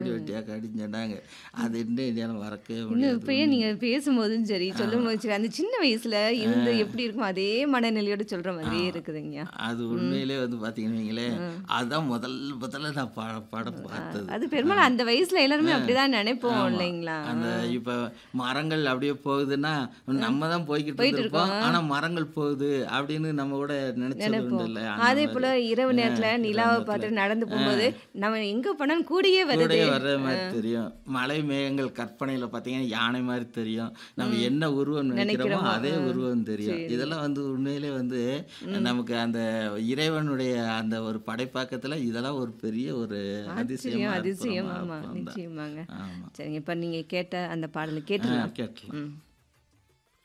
வெட்டியா காட்டின்னு சொன்னாங்க அது இன்னும் என்னால மறக்கவே இன்னும் முடியாது இப்பயே நீங்க பேசும்போதும் சரி சொல்லும்போது சரி அந்த சின்ன வயசுல இருந்து எப்படி இருக்கும் அதே மனநிலையோட சொல்ற மாதிரியே இருக்குதுங்க அது உண்மையிலே வந்து பாத்தீங்கன்னு வைங்களேன் அதான் முதல் முதல்ல நான் ப படம் பார்த்தது அது பெரும்பாலும் அந்த வயசுல எல்லாருமே அப்படிதான் நினைப்போம் ஆமா. இல்லைங்களா அந்த இப்ப மரங்கள் அப்படியே போகுதுன்னா நம்ம தான் போய்கிட்டு போயிட்டு இருப்போம் ஆனா மரங்கள் போகுது அப்படின்னு நம்ம கூட நினைச்சது உண்டு இல்ல அதே போல இரவு நேரத்துல நிலாவை பார்த்துட்டு நடந்து போகும்போது நம்ம எங்க போனாலும் கூடயே வருது கூடயே வர்ற மாதிரி தெரியும் மலை மேகங்கள் கற்பனையில பாத்தீங்கன்னா யானை மாதிரி தெரியும் நம்ம என்ன உருவம் நினைக்கிறோமோ நினைக்கிறோமோ, அதே உருவம் தெரியும் இதெல்லாம் வந்து உண்மையிலே வந்து நமக்கு அந்த இறைவனுடைய அந்த ஒரு படைப்பாக்கத்துல இதெல்லாம் ஒரு பெரிய ஒரு அதிசயமா அதிசயம் அதிசயம் அற்புதமா ஆமா இருக்கும் அந்த- நிச்சயமாங்க ஆமா சரிங்க இப்ப நீங்க கேட்ட அந்த பாடலை ஆ, கேட்டுலாம் கேட்கலாம் ம்